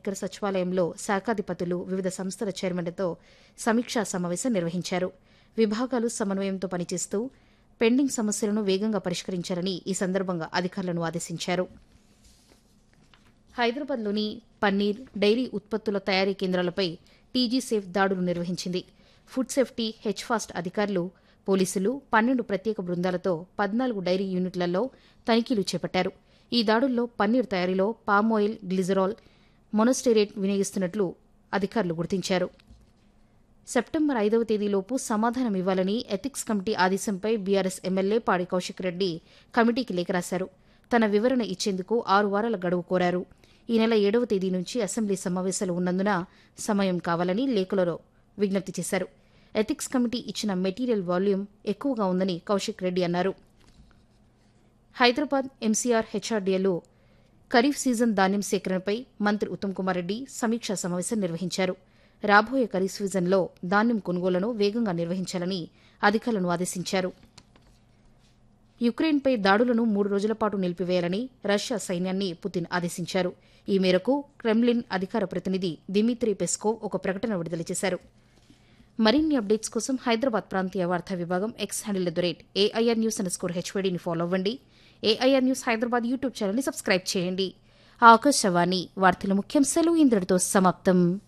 అంబేద్కర్ సచివాలయంలో శాఖాధిపతులు వివిధ సంస్థల చైర్మన్లతో సమీక్షా సమావేశం నిర్వహించారు విభాగాలు సమన్వయంతో పనిచేస్తూ పెండింగ్ సమస్యలను వేగంగా పరిష్కరించాలని ఈ సందర్భంగా అధికారులను ఆదేశించారు హైదరాబాద్లోని పన్నీర్ డైరీ ఉత్పత్తుల తయారీ కేంద్రాలపై టీజీ సేఫ్ దాడులు నిర్వహించింది ఫుడ్ సేఫ్టీ హెచ్ఫాస్ట్ అధికారులు పోలీసులు పన్నెండు ప్రత్యేక బృందాలతో పద్నాలుగు డైరీ యూనిట్లలో తనిఖీలు చేపట్టారు ఈ దాడుల్లో పన్నీర్ తయారీలో పామాయిల్ గ్లిజరాల్ మొనోస్టేరేట్ వినియోగిస్తున్నట్లు అధికారులు గుర్తించారు సెప్టెంబర్ ఐదవ తేదీలోపు సమాధానం ఇవ్వాలని ఎథిక్స్ కమిటీ ఆదేశంపై బీఆర్ఎస్ ఎమ్మెల్యే పాడి కౌశిక్ రెడ్డి కమిటీకి లేఖ రాశారు తన వివరణ ఇచ్చేందుకు ఆరు వారాల గడువు కోరారు ఈ నెల ఏడవ తేదీ నుంచి అసెంబ్లీ సమావేశాలు ఉన్నందున సమయం కావాలని లేఖలో విజ్ఞప్తి చేశారు ఎథిక్స్ కమిటీ ఇచ్చిన మెటీరియల్ వాల్యూమ్ ఎక్కువగా ఉందని కౌశిక్ రెడ్డి అన్నారు హైదరాబాద్ ఎంసీఆర్ హెచ్ఆర్డీఏలో ఖరీఫ్ సీజన్ ధాన్యం సేకరణపై మంత్రి ఉత్తమ్ కుమార్ రెడ్డి సమీక్షా సమావేశం నిర్వహించారు రాబోయే ఖరీఫ్ సీజన్లో ధాన్యం కొనుగోలను వేగంగా నిర్వహించాలని అధికారులను ఆదేశించారు యుక్రెయిన్పై దాడులను మూడు రోజుల పాటు నిలిపివేయాలని రష్యా సైన్యాన్ని పుతిన్ ఆదేశించారు ఈ మేరకు క్రెమ్లిన్ అధికార ప్రతినిధి దిమిత్రీ పెస్కోవ్ ఒక ప్రకటన విడుదల చేశారు మరిన్ని అప్డేట్స్ కోసం హైదరాబాద్ ప్రాంతీయ వార్తా విభాగం X handle the rate AIR news and score హెచ్వైడీని ఫాలో అవ్వండి ఏఐఆర్ న్యూస్ హైదరాబాద్ యూట్యూబ్ ఛానల్ని సబ్స్క్రైబ్ చేయండి ఆకాశవాణి వార్తల ముఖ్యాంశాలు ఇంద్రుడితో సమాప్తం